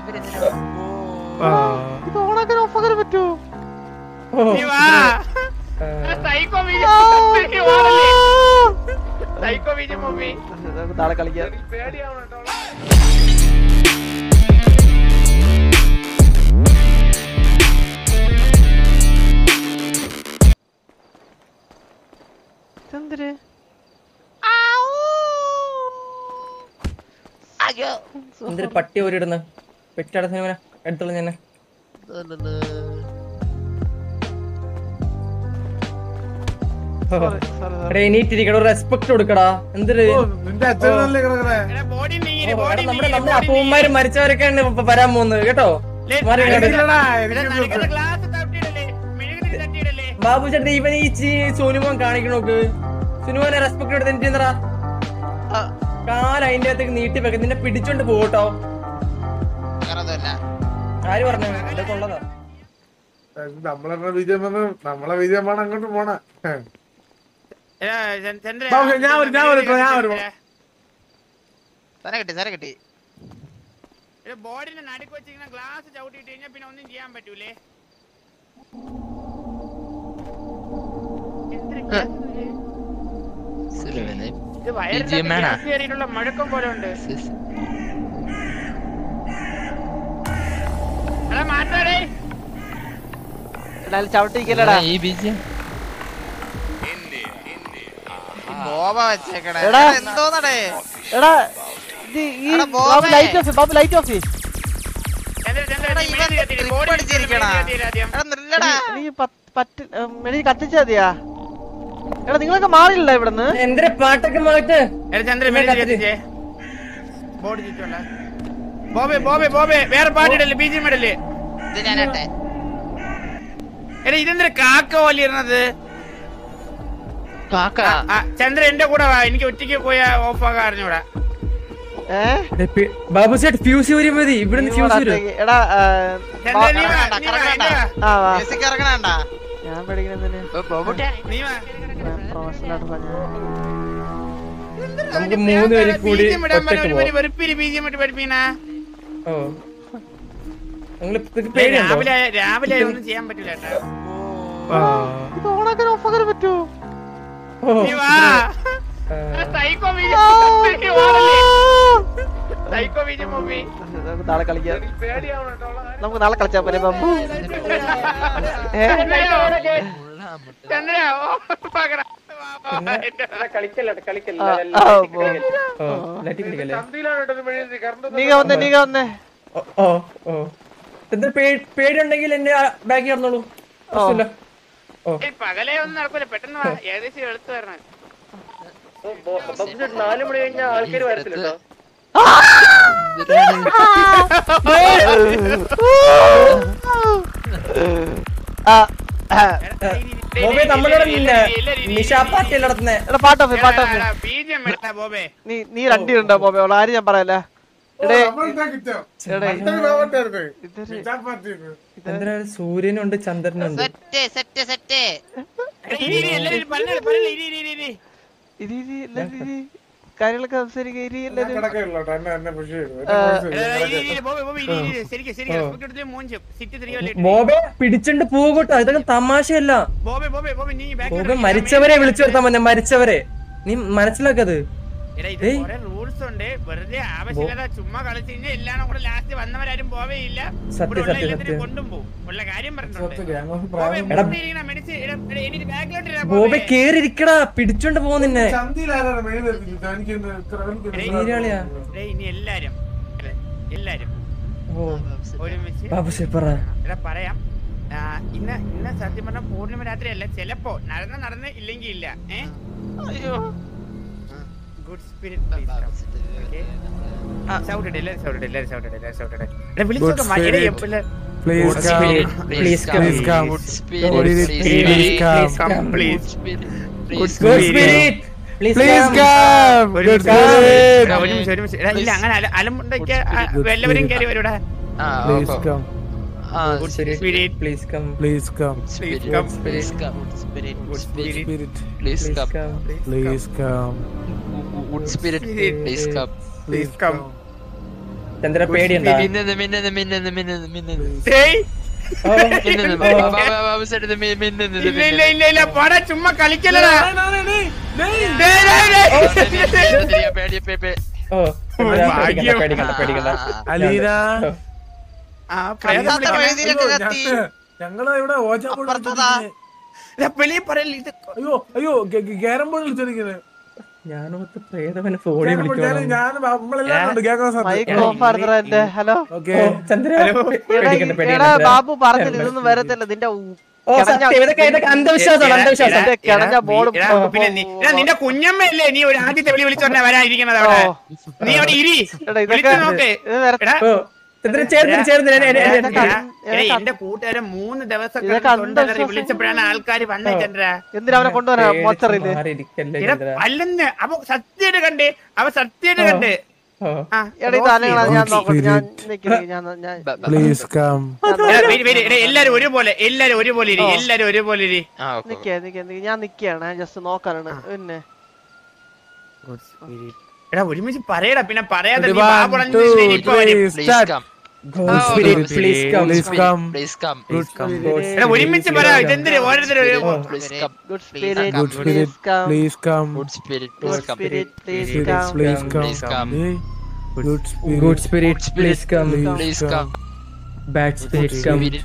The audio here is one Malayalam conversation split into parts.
ഇത് ഓണാക്കാൻ ഓഫാക്കാൻ പറ്റുമോ നീ വാ psycho video psycho video movie നമുക്ക് നാളെ കളിക്കാം ചന്ദ്രേ എന്തൊരു പട്ടി ഓരിടുന്നു പെറ്റട സിനിമ എടുത്തോളൂ ഞാൻ എടാ എണീറ്റിരിക്കട ഒരു റെസ്പെക്ട് കൊടുക്കടാ എന്തൊരു നിന്റെ അച്ഛനല്ലേ കിടക്കണേ എടാ ബോഡി നീങ്ങി ഓ, ബോഡി എടാ, നമ്മുടെ നമ്മുടെ അപ്പൂമ്മമാര് മരിച്ചവരൊക്കെയാണ് ഇപ്പൊ വരാൻ പോകുന്നത് കേട്ടോ മാറി ഇങ്ങോട്ട്. ഇല്ലടാ, എനിക്ക് ഗ്ലാസ് തട്ടിയിടല്ലേ മെഴുകുതിരി തട്ടിയിടല്ലേ ബാബു ചേട്ടൻ ഇവൻ ഈ ചീ- സുനുമോൻ കാണിക്കണ നോക്ക് സുനുമോനെ റെസ്പെക്ട് കൊടുത്ത് എന്തിനാ കാല അതിന്റെ അകത്തേക്ക് നീട്ടി വെക്ക നിന്നെ പിടിച്ചോണ്ട് പോകട്ടോ ആര് പറഞ്ഞു ഇതൊക്കെ ഉള്ളതാ നമ്മളെ വിജയം വന്ന് നമ്മളെ വിജയമാണ് അങ്ങോട്ട് പോണ എടാ, ചന്ദ്- ചന്ദ്ര ബാബു, ഞാൻ വരും, ഞാൻ വരും, ഞാൻ വരും. തന്നെ കിട്ടി തന്നെ കിട്ടി എടാ, ബോർഡിന്റെ നടുക്ക് വെച്ചിരിക്കുന്ന ഗ്ലാസ് ചവിട്ടിട്ട് കഴിഞ്ഞാൽ പിന്നെ ഒന്നും ചെയ്യാൻ പറ്റൂലേ ഇത് വയറിന്റെ വിജയമാണോ? ഗ്യാസ് കയറിയിട്ടുള്ള മുഴക്കം പോലെ ഉണ്ട് എടാ മാറ്റാടേ എന്നാലും ചവിട്ടിക്കലടാ ഈ ബീജം ബോബ വെച്ചേക്കണേ എടാ. എടാ, എന്തോന്നടേ എടാ ഇത് ഈ എടാ, ബോബേ. Babu light off Babu light off Chandra Chandra എടാ, നീ ഇവൻ മെഴുകുതിരി കത്തിയിട്. trip body അടിച്ചിരിക്കണാ. മെഴുകുതിരി കത്തിയിട് ആദ്യം. എടാ നില്ലടാ നീ പറ്റ് മെഴി കത്തിച്ചാ മതിയാ എടാ നിങ്ങളൊക്കെ മാറിയില്ല ഇവിടുന്ന് എന്തിനാ പാട്ടൊക്കെ മാറ്റ് എടാ ചന്ദ്ര മെഴുകുതിരി കത്തിച്ചേ ബോഡി ചുറ്റുള്ള ബോബെ ബോബെ ബോബെ വേറെ പാട്ടിടല്ലേ ബി ജി എം ഇടല്ലേ ഇത് ഞാനട്ടെ എടാ ഇതെന്തൊരു കാക്ക പോലെ ഇരുന്നത് കാക്ക ആ, ചന്ദ്ര എന്റെ കൂടെ വാ എനിക്ക് ഒറ്റയ്ക്ക് പോയാ ഓഫ് ആകാൻ അറിഞ്ഞൂടാ ഏഹ് ബാബു ചേട്ട് ഫ്യൂസ് വരും മതി ഇവിടുന്ന് ഫ്യൂസ് വരും എടാ ആ, ചന്ദ്ര നീ വാ, കറങ്ങണ്ട, നീ വാ, കറങ്ങണ്ട. എന്റെ വാ. ആ വാ മ്യൂസിക് ഇറങ്ങണണ്ട ഞാൻ പഠിക്കുന്നതിന് നീ വാ. പ്രൊഫഷണലായിട്ട് പറഞ്ഞു നമുക്ക് മൂന്ന് പേര് കൂടി BGM ഇടാൻ പറഞ്ഞ ഒറ്റയ്ക്ക് ഒരു പോവാം വെറുപ്പിരി BGM ഇട്ട് പഠിപ്പിക്കണ. ഓ നിങ്ങൾ ഡേയ്, പേടിയുണ്ടോ രാവിലെ രാവിലെ ഒന്നും ചെയ്യാൻ പറ്റില്ല കേട്ടോ ആ. ഇത് ഓണാക്കാൻ ഓഫാക്കാൻ പറ്റുമോ ഓ. നീ വാ ആ. സൈക്കോ BGM നീ വാടല്ലേ. Psycho BGM movie. നമുക്ക് നാളെ കളിക്കാം നമുക്ക് നാളെ കളിച്ചാ പോരെ ബാബു ഏ ചന്ദ്ര ഓ, പാക്കടാ. വാ, വാ, എന്റെ വാ. ആ, ആ, പോ. ഓ ലൈറ്റ് പിടിക്കല്ലേ നീങ്ങ വന്നേ നീങ്ങ വന്നേ ഓ ഓ ഓ എന്താ പേടിയുണ്ടെങ്കിൽ എന്റെ ബാഗ് കടന്നോളൂ പ്രശ്നമില്ല ഓ ഏയ്, പകലേ ഒന്നും നടക്കൂല പെട്ടെന്ന് വാ ഏകദേശം എടുത്തു വരണം നാല് മണി കഴിഞ്ഞാൽ ആൾക്കാർ വരത്തില്ല ആ ആ. ബോബേ നമ്മളിവിടെ നിഷാ പാർട്ടി നടത്തുന്നേ എടാ പാട്ടോഫ് പാട്ടോഫ് ബീജം എടുത്താ ബോബേ നീ നീ രണ്ടിലുണ്ടോ ബോബെ ഉള്ള ആരും ഞാൻ പറയല്ല എടേ എടേ ഇതൊരു എന്താ സൂര്യനുണ്ട് ചന്ദ്രനുണ്ട് സെറ്റ് സെറ്റ് സെറ്റ് ഇരി, ഇരി, എല്ലാരും പറഞ്ഞോളൂ, പറഞ്ഞോളൂ, ഇരി, ഇരി, ഇരി, ഇരി. ഇരി ഇരി എല്ലാരും ഇരി കാര്യങ്ങളൊക്കെ സംസാരിക്കുക ഇരി എല്ലാരും എടാ, ഇരി, ഇരി, ഇരി, ബോബേ, ബോബേ, ഇരി, ഇരി, ശരിക്ക്, ശരിക്ക്, respect കൊടുത്ത് മൂഞ്ചും. സിറ്റ് three അല്ലേ ഇട്ട്. ബോബെ പിടിച്ചോണ്ട് പോകട്ടോ ഇതൊക്കെ തമാശയല്ല ബോബേ, ബോബേ, ബോബേ, നീ back ബോബെ ഇറങ്ങി, മരിച്ചവരെ വിളിച്ചു വരുത്താൻ പറ്റും മരിച്ചവരെ നീ മനസ്സിലാക്കത് എടാ, ഇത് ഏയ്. കുറെ rules ഉണ്ട്. വെറുതെ ആവശ്യമില്ലാതെ ചുമ്മാ കളിച്ച് കഴിഞ്ഞാൽ എല്ലാം കൂടെ ലാസ്റ്റ് വന്നവരാരും പോവേയില്ല സത്യം, ഇവിടെ ഉള്ള സത്യം, എല്ലാത്തിനും സത്യം. കൊണ്ടും പോകും ഉള്ള കാര്യം പറഞ്ഞിട്ടുണ്ട് ബോബേ, എടാ. മുന്നിൽ ഇരിക്കണ മെഡിസിൻ, എടാ, എടാ, എനിക്ക് ബാക്കിലോട്ട് ഇടാ, ബോബെ ബോബേ. കേറിയിരിക്കടാ പിടിച്ചോണ്ട് പോ നിന്നെ നീരാളിയാ എടാ, ഇനി എല്ലാരും എടാ, എല്ലാരും ഓ ഒരുമിച്ച് ബാബു പറ എടാ പറയാം ആ, ഇന്ന് ഇന്ന് സത്യം പറഞ്ഞ പൂർണിമ രാത്രി അല്ല ചിലപ്പോ നടന്ന നടന്ന് ഇല്ലെങ്കിൽ ഇല്ല ഏ ഗുഡ് സ്പിരിറ്റ് സൗണ്ട് എല്ലാരും സൗണ്ട് എല്ലാരും സൗണ്ട് എല്ലാരും സൗണ്ട് എടാ വിളിച്ചോക്കെ മഴയുടെ എപ്പോഴും please Please come. Please come, please. Good spirit please ഒരു നിമിഷം, എടാ, ഒരു നിമിഷം, ഒരു നിമിഷം. എടാ, ഇല്ല അങ്ങനെ അല- അലമ്പുണ്ടാക്കിയ ആ, വല്ലവരും കയറി വരൂടാ Please come. Good spirit please come Please come. Please come Spirit. Good spirit Please come. Please come Please come. Please come Chandra പേടിയുണ്ടോ മിന്നുന്നു മിന്നുന്നു മിന്നുന്നു മിന്നുന്നു മിന്നുന്നു ഏയ്, ഓ, മിന്നുന്നു ഓ. ബാ- ബാ- ബാ- ബാബു സൈഡ് മി- മിന്നുന്നു ഇല്ല ഇല്ല ഇല്ല ഇല്ല പോടാ ചുമ്മാ കളിക്കലടാ പേടി പേ- പേ- ഓ, ചന്ദ്ര, ഭാഗ്യം. പേടിക്കണ്ട പേടിക്കണ്ട അലീന ആ പ്രേതം അന്നത്തെ വിളിക്കണേ. വഴുതിയിലൊക്കെ കത്തി ഞങ്ങള് ഇവിടെ ഓജാ ബോർഡ് അപ്പുറത്തതാ. ഇല്ല, വെളിയിൽ പറയല്ല ഇത് അയ്യോ അയ്യോ ഗ്യാരം ബോർഡ് വിളിച്ചിരിക്കുന്നത് ഞാനോത്ത് പ്രേതവനെ ഫോണിൽ വിളിക്കുവാണ് ഞാൻ നമ്മളെല്ലാം ഉണ്ട് ഗ്യാങ് മൈക്ക് ഓഫ് ആയിരുന്നോ എന്റെ ഹലോ ഓക്കെ ഓ, ചന്ദ്ര പേടിക്കണ്ട എടാ പേടിക്കണ്ട ബാബു പറഞ്ഞില്ല ഇതൊന്നും വരത്തില്ല നിന്റെ ഉ- ഓ സത്യം ഇതൊക്കെ ഇതൊക്കെ അന്ധവിശ്വാസമാണ് അന്ധവിശ്വാസം എടാ, കിടഞ്ഞ ബോർഡ് എടാ, പിന്നെ നീ- എടാ, നിന്റെ കുഞ്ഞമ്മയല്ലേ നീ ഒരു ആദ്യത്തെ വിളി വിളിച്ചോണ്ടാ വരാതിരിക്കണത് അവിടെ ഓ. നീ അവിടെ ഇരി എടാ ഇതൊക്കെ വിളിച്ചു നോക്ക് ഇത് വര- എടാ ഓ ചന്ദ്ര ചേർന്ന് ചേർന്ന് എന്നെ- എന്നെ- എന്നെ- എടാ, എടാ, എടാ, എന്റെ കൂട്ടുകാരൻ മൂന്ന് ദിവസം ഇതൊക്കെ കിടന്ന് തൊണ്ട കയറി അന്ധവിശ്വാസം. വിളിച്ചപ്പോഴാണ് ആൾക്കാർ വന്നേ ചന്ദ്ര എന്തിനാ അവനെ കൊണ്ടുവരാ മോച്ചറിയില് മാറിയിരിക്കല്ലേ എടാ, ചന്ദ്ര അല്ലെന്ന് അവ സത്യമായിട്ട് കണ്ട് അവ സത്യമായിട്ട് കണ്ട് ഓ ആ, എടാ ഇത് അനങ്ങളാ ഞാൻ റോസി. നോക്കട്ടെ ഞാൻ നിക്ക് നിക്ക്, ഞാൻ ഞാൻ ബ- ബ- പ്ലീസ് കം എടാ, വരി, വരി, എടാ, എല്ലാരും ഒരുപോലെ എല്ലാരും ഒരുപോലെ ഇരി എല്ലാരും ഒരുപോലെ ഇരി ആ, ഓക്കേ, നിക്കേ നിക്കേ നിക്ക് ഞാൻ നിക്കാണ് ഞാൻ ജസ്റ്റ് നോക്കാനാണ് പിന്നെ എടാ ഒരുമിച്ച് പറയടാ പിന്നെ പറയാതെ നീ One, ബാബുടഞ്ഞ് two, ശരി, ഇപ്പൊ വരും. three, Please start. come. God Oh, spirit Ghost please come Please Spirit, come. Please come. Good spirit. എടാ ഒരുമിച്ച് പറ ഇതെന്തിന് ഓരോരുത്തരും ഒരു- Please come. Good spirit Good spirit. Please come Please come. Good spirit, good please come. Spirit please Spirit, come please come. Please come. Hey. Good spirit. Good spirit please come Please come. Bad Good spirit come spirit,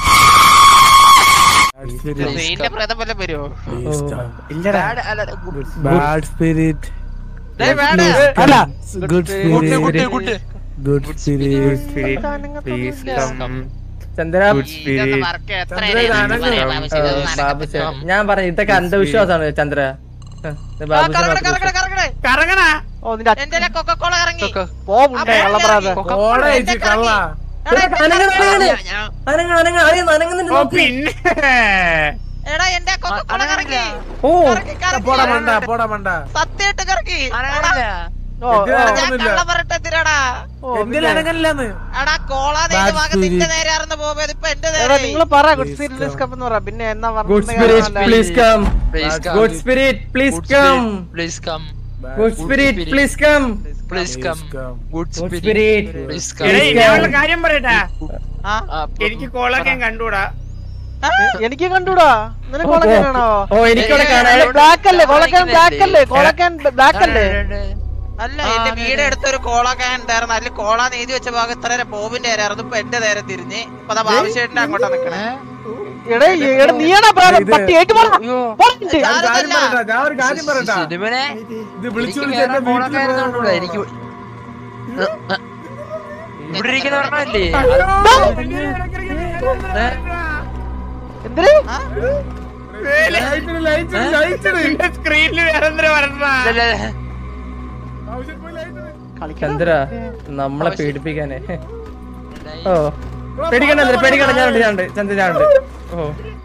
Bad spirit. please ഇതിന്റെ come. പ്രേതം വല്ലതും വരുമോ Please come. ഇല്ലടാ Bad, അല്ല, good. Bad spirit. ഡേയ് വേണ്ട അല്ല good Good, spirit good, good. Good spirit Please come. Chandra ഇതൊന്ന് മറക്കുക എത്ര ചന്ദ്രൻ ഇനി ആനന്ദം. പറയാം, ബാബു, ഓ, ഇതൊന്നും ബാബു നടക്കത്തില്ല. ചേ- ഞാൻ പറഞ്ഞു ഇതൊക്കെ അന്ധവിശ്വാസമാണ് ചന്ദ്ര ആ, ഇത് ആ, ബാബു ചേ കറങ്ങടെ, മാത്രം കറങ്ങടെ, കറങ്ങടെ. കറങ്ങണ ഓ നിന്റെ എന്റെ കൊക്കക്കോള ഇറങ്ങി Coco. പോവുണ്ടേ കള്ളപ്പറാതെ ഓടെ ചേച്ചി കള്ള എടാ, ഇതൊക്കെ അനങ്ങ- അനങ്ങ- ഞാൻ- ഞാൻ- അനങ്ങ അനങ്ങ അറിയുന്നു അനങ്ങുന്നുണ്ട് ഓ നോക്ക്. പിന്നെ എടാ എന്റെ കൊക്കക്കോള കറങ്ങി ഓ കറക്കി, കറക്കി. പോടാ മണ്ട പോടാ മണ്ട സത്യമായിട്ട് കറക്കി എടാ, ഓ എന്തിനാ ഓ, ഞാൻ അനങ്ങുന്നില്ല? കള്ളം പറയട്ടെ എന്തിനാടാ ഓ എന്തിനാ പിന്നെ. അനങ്ങനില്ലെന്ന് എടാ കോളാ Bad നിന്റെ ഭാഗം നിന്റെ spirit. നേരെ ആർന്ന് പോകുമ്പോ ഇപ്പൊ എന്റെ എടാ നേരെ നിങ്ങൾ പറ good Please spirit come. Come എന്ന് പറ പിന്നെ എന്നാ ഗുഡ് പറഞ്ഞ spirit please come Please come. Good spirit please Good come spirit, please come. Good spirit please come Please come. Good good spirit, spirit please എടേ come. ഞാനുള്ള കാര്യം പറയട്ടാ ആ ആ, എനിക്ക് കോളൊക്കെ കണ്ടൂടാ എനിക്ക് കണ്ടൂടാ നിനക്ക് കൊളക്കാനാണോ ഓ എനിക്കവിടെ കാണാൻ ബ്ലാക്ക് അല്ലേ കൊളക്കാൻ ബ്ലാക്ക് അല്ലേ കൊളക്കാൻ ബ്ലാക്ക് അല്ലേ അല്ല എന്റെ വീട് അടുത്തൊരു കോളൊക്കെ ഉണ്ടായിരുന്നു അതിൽ കോള നീതി വെച്ച ഭാഗം ഇത്ര നേരം ബോബിന്റെ നേരായിരുന്നു ഇപ്പൊ എന്റെ നേരെ തിരിഞ്ഞ് ഇപ്പൊ ദാ ബാബുശേട്ടിന്റെ അങ്ങോട്ടാ നിക്കണേ എടാ എടാ നീയാണാ പ്രായം ഇത് പട്ടി ഏറ്റു പോടാ പോടാ. ഞാൻ ഒരു കാര്യം പറയട്ടാ ഞാൻ ഒരു കാര്യം പറയട്ടാ സിനിമനെ ഇത് വിളിച്ചു എനിക്ക് വിളിച്ച് വേറെ എന്നെ ഫോണൊക്കെ വീട്ടിൽ ആയിരുന്നോണ്ടൂടെ എനിക്ക് ഇവിടെ ഇരിക്കുന്ന പറഞ്ഞല്ലേ എന്തിന് ലൈറ്റിന് ലൈറ്റിന് ലൈറ്റിന് സ്ക്രീനിൽ വേറെ എന്തിനാ പറഞ്ഞ ആവശ്യം പോയി ലൈറ്റിന് ചന്ദ്ര നമ്മളെ പേടിപ്പിക്കാനേ ഓ പേടിക്കണ്ട ചന്ദ്ര പേടിക്കണ്ട ഞാനുണ്ട് ഞാനുണ്ട് ചന്ദ്ര ഞാനുണ്ട് ഓ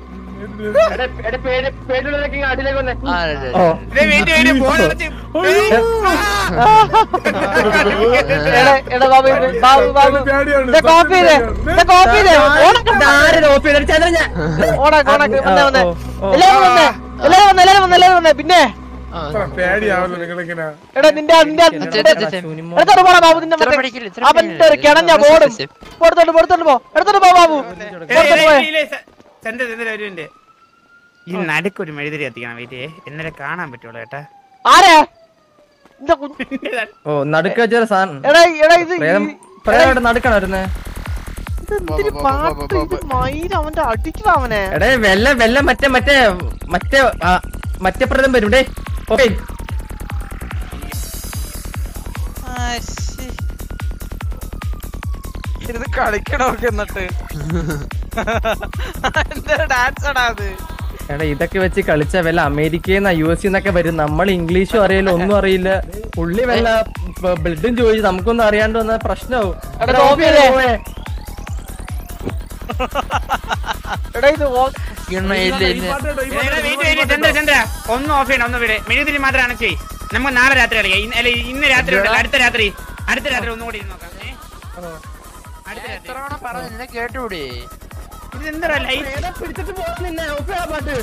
ഓ വെയിറ്റ് വെയിറ്റ് ഫോൺ അടച്ച് എടാ എടാ ബാബു ഇത് ബാബു ബാബു പേടിയാണ്. ഇതാ കോപ്പി ചെയ്തേ ഇതാ കോപ്പി ചെയ്തേ ഓണക്ക ഇതാരും ഓപ്പി ചെയ്തിട്ട് ചന്ദ്ര ഞാൻ ഓണക്ക ഓണക്ക വന്നേ വന്നേ ഓ, ഓ. എല്ലാരും വന്നേ എല്ലാരും വന്നേ എല്ലാരും വന്നേ എല്ലാരും വന്നേ പിന്നെ ഇത്ര പേടിയാവല്ലോ നിങ്ങളിങ്ങനെ എടാ നിന്റെ നിന്റെ നിന്റെ ശൂന്യമോ? എടുത്തോട്ട് പോടാ ബാബു നിന്റെ ഇത്ര മറ്റേ പഠിക്കില്ല, ഇത്ര അവന്റെ ഒരു പഠിക്കില്ല. കിണഞ്ഞ ബോർഡും കൊടുത്തോട്ട് കൊടുത്തോട്ട് പോ എടുത്തോട്ട് പോ ബാബു കൊടുത്തോട്ട് പോയെ ചന്ദ്ര ചന്ദ്ര ഒരു മിനിറ്റ് ഈ നടുക്കൊരു മെഴുതിരി കത്തിക്കണം വെയിറ്റ് എന്നാലേ കാണാൻ പറ്റുള്ളൂ കേട്ടാ ആരാ നിന്റെ കുഞ്ഞ് ഓ നടുക്ക് വെച്ചൊരു സാധനം എടാ എടാ ഇത് പ്രേതം ഈ- പ്രേതം ഇവിടെ നടുക്കാണ് വരുന്നേ ഇത് എന്തൊരു പാട്ട് ഇത് മയില് അവന്റെ അടിക്കണം അവനെ എടേ വെല്ല വെല്ല മറ്റേ മറ്റേ മറ്റേ ആ, മറ്റേ പ്രേതം വരും ഡേ ഓക്കെ ഇത് കളിക്കണമൊക്കെ എന്നിട്ട് എന്റെ ഡാൻസ് ആടാ അത് എടാ ഇതൊക്കെ വെച്ച് കളിച്ച വല്ല അമേരിക്കയിൽ നിന്ന് യു എസ് എന്നൊക്കെ വരും നമ്മൾ ഇംഗ്ലീഷും അറിയില്ല ഒന്നും അറിയില്ല പുള്ളി വല്ല ബ്ലഡും ചോദിച്ചു നമുക്കൊന്നും അറിയാണ്ട് വന്ന പ്രശ്നമാവും എടാ, ഇത് ഓഫ് ചെയ്തേ. എടാ ഇത് ഓ- ഇല്ല ഇല്ല ഇല്ല വെയിറ്റ് വെയിറ്റ് ചന്ദ്ര ചന്ദ്ര ഒന്ന് ഓഫ് ചെയ്യണം ഒന്ന് വീട് മെഴുതിരി മാത്രമാണ് ചെയ് നമുക്ക് നാളെ രാത്രി കളിക്കാം ഇന്ന് അല്ല ഇന്ന് രാത്രി ഉണ്ടല്ലോ അടുത്ത രാത്രി അടുത്ത രാത്രി ഒന്നുകൂടി ഇരുന്ന് നോക്കാം ഏ? അടുത്ത രാത്രി എത്ര തവണ പറഞ്ഞു നിന്നെ കേട്ടൂടെ ഇത് എന്താ ലൈറ്റ് പിടിച്ചിട്ട് പോകാൻ നിന്നെ ഓഫ് ചെയ്യാൻ പാട്ട്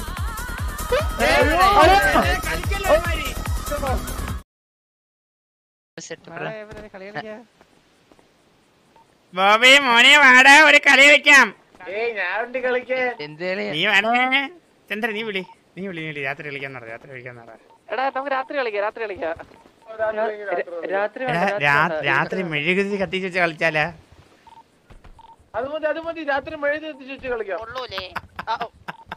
കളിക്കല്ലോ ഇവന്മാര്. സെറ്റ് എടാ, ഇവനെ കളി കളിക്കാ. ബോബി മോനെ വാടാ ഒരു കളി വെക്കാം എന്തേലും നീ വേണേ ചന്ദ്ര നീ വിളി നീ വിളി നീ വിളി രാത്രി കളിക്കാൻ നട രാത്രി കളിക്കാൻ നട എടാ നമുക്ക് രാത്രി കളിക്കാം രാത്രി കളിക്കാം രാത്രി എടാ, രാ- രാത്രി മെഴുകുതിരി കത്തിച്ച് വെച്ച് കളിച്ചാലാ അത് മതി അത് മതി രാത്രി മഴ എത്തിച്ചു വെച്ച് കളിക്കാം ഉള്ളൂലേ ആ, ഓ.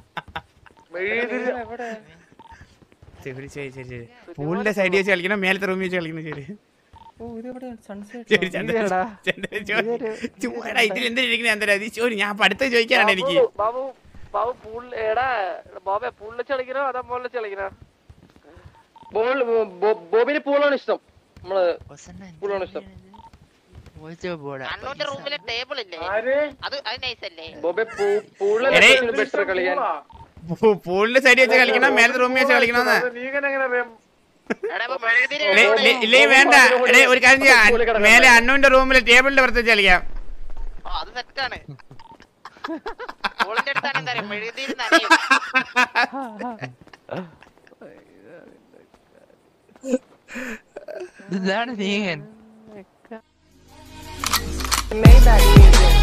ശരി ശരി ശരി ശരി പൂളിന്റെ സൈഡിൽ വെച്ച് കളിക്കണം മേലത്തെ റൂമിൽ വെച്ച് കളിക്കണം ശരി ഓ ഇതെവിടെ സൺസെറ്റ് ശരി ചന്ദ്ര ചന്ദ്ര ചോ- ചുമ്മാടാ ഇതിൽ എന്തിനാ ചന്ദ്ര ഇത് ചോദി ഞാൻ അപ്പൊ അടുത്ത് ചോദിക്കാനാണ് എനിക്ക് ബാബു ബാബു പൂളിൽ എടാ ബോബെ പൂളിൽ വെച്ച് കളിക്കണോ അതോ മോളിൽ വെച്ച് കളിക്കണോ ബോൾ ബോബിന് പൂളാണ് ഇഷ്ടം നമ്മള് പൂളാണ് ഇഷ്ടം പോടാ അണ്ണൂന്റെ റൂമിലെ ടേബിൾ ഇല്ലേ അത് അത് നൈസ് അല്ലേ ബോബെ പൂളിൽ എടേ. ബെറ്റർ കളിക്കാൻ പൂ- പൂളിന്റെ സൈഡിൽ വെച്ച് കളിക്കണം മേലത്തെ റൂമിൽ വെച്ച് കളിക്കണമെന്ന് എടാ ഇപ്പൊ മെഴുകുതിരി ഇല്ലേ- ഇല്ലേ- ഇല്ലേ വേണ്ട എടേ ഒരു കാര്യം ചെയ്യാം മേലെ അണ്ണുവിന്റെ റൂമിൽ ടേബിളിന്റെ പുറത്ത് വെച്ച് കളിക്കാം ആ, അത് സെറ്റാണ് ബോളിന്റെ അടുത്താണ് എന്താ പറയാ മെഴുകുതിരി നനയും ഇതാണ് നീങ്ങൻ Maybach music.